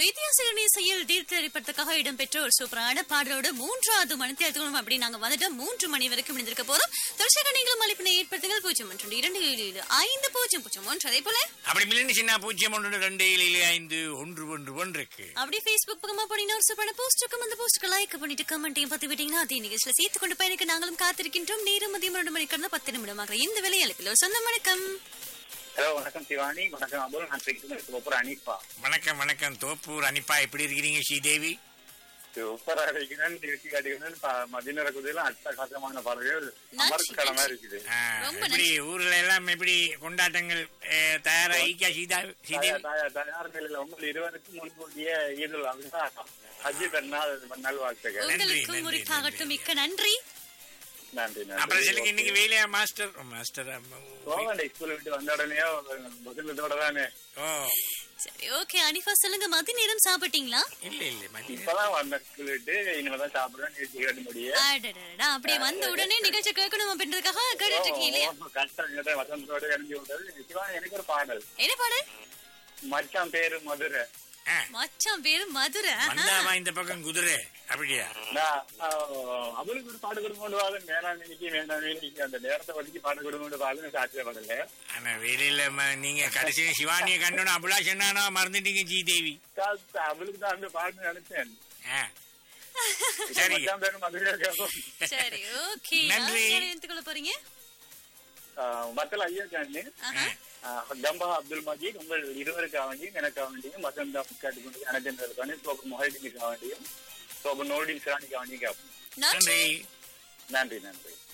வித்தியாச இசையில் தீர்க்க திரைப்படத்துக்காக இடம்பெற்ற ஒரு சூப்பரான பாடலோட மூன்றாவது மணி தேர்தலும் அப்படி நாங்க வந்துட்டு மூன்று மணி வரைக்கும் இருந்திருக்க போறோம் தொடர்ச்சியாக நீங்களும் அழைப்பினை ஏற்படுத்துங்கள் பூஜ்ஜியம் ஒன்று இரண்டு ஏழு ஏழு ஐந்து பூஜ்ஜியம் பூஜ்ஜியம் ஒன்று அதே போல அப்படி மில்லி சின்ன பூஜ்ஜியம் ஒன்று ரெண்டு ஏழு ஏழு ஐந்து ஒன்று ஒன்று ஒன்றுக்கு அப்படி Facebook பக்கமா போனீங்கன்னா ஒரு சூப்பரான போஸ்ட் இருக்கும் அந்த போஸ்ட்டுக்கு லைக் பண்ணிட்டு கமெண்ட்டையும் பத்தி விட்டீங்கன்னா அதே நிகழ்ச்சியில சேர்த்து கொண்டு பயணிக்க நாங்களும் காத்திருக்கின்றோம் நேரம் மதியம் ரெண்டு மணிக்கு கடந்த பத்து நிமிடமாக இந்த வேலை அழைப்பில் ஒரு சொந்த வணக்கம் ஹலோ வணக்கம் சிவானி வணக்கம் அபுல் நான் பேசுறது ஒப்புற அனிப்பா வணக்கம் வணக்கம் தோப்பூர் அனிப்பா எப்படி இருக்கிறீங்க ஸ்ரீதேவி சூப்பரா இருக்கிறேன் நிகழ்ச்சி காட்டுகிறேன் மதிநேர குதிரையில அட்டகாசமான பாடல்கள் நன்றி, அமர்க்கலமா நன்றி. இருக்குது ஆ, ரொம்ப எப்படி ஊர்ல எல்லாம் எப்படி கொண்டாட்டங்கள் அஹ், தயாராகிக்கா சீதா ஸ்ரீதேவி தயார், தயார், தயார் நிலையில உங்கள் இருவருக்கும் முன்கூட்டியே ஈதுல் அல்ஹா ஹஜ்ஜி பெருநாள் நல்வாழ்த்துக்கள் நன்றி, உங்களுக்கும் நன்றி, முறித்தாகட்டும் நன்றி. மிக்க நன்றி நன்றி அப்புறம் நன்றி சொல்லுங்க இன்னைக்கு வேலையா மாஸ்டர் மாஸ்டர் போவேன் ஸ்கூல் விட்டு வந்த உடனே பசங்களோட தானே ஓ சரி ஓகே அனிஃபா சொல்லுங்க மதி நேரம் சாப்பிட்டீங்களா இல்ல இல்ல மதியம் இப்பதான் வந்த ஸ்கூல் விட்டு இனிமேதான் சாப்பிடுறேன் நிகழ்ச்சி கேட்டு முடிய அடடடடா, அப்படியே வந்த உடனே நிகழ்ச்சி கேட்கணும் அப்படின்றதுக்காக கேட்டுட்டு இருக்கீங்க இல்லையா கஷ்டம் வசந்தோட இறங்கி விட்டது சிவானி எனக்கு ஒரு பாடல் என்ன பாடல் மச்சான் பேரு மதுரை ஆ, மச்சான் பேரு மதுரை வந்தாவா இந்த பக்கம் குதிரை அப்படியா நான், ஆஹ், அவளுக்கு ஒரு பாட்டு கொடுக்கொண்டு வாங்க நேரம் நினைக்கி வேண்டாம் நினைக்கி அந்த நேரத்தை ஒதுக்கி பாட்டு கொடுக்கொண்டு வாங்க சாட்சியப்படல ஆனா வேலையில ம- நீங்க கடைசி சிவானியை கண்டோம் அபுலா சொன்னானோ மறந்துட்டீங்க ஸ்ரீதேவி அவளுக்கு தான் அந்த பாட்டு நினைச்சேன் ஆ. சரி மச்சான் பேரு மதுரை கேட்கும் சரி ஓகே நன்றி. எடுத்துக்கொள்ள போறீங்க மத்தல ஐயா காண்டி ஆஹா. ஜம்பா அப்துல் மஜீத் உங்கள் இருவருக்காக வேண்டியும் எனக்காக வேண்டியும் மசந்தா முக்காட்டுக்கு வேண்டியும் அனஜென்டருக்கான சோப்பு மொஹைடினுக்காக வேண்டியும் சோப்பு நோடின் சிராணிக்காக வேண்டியும் கேட்போம் நன்றி நன்றி நன்றி நன்றி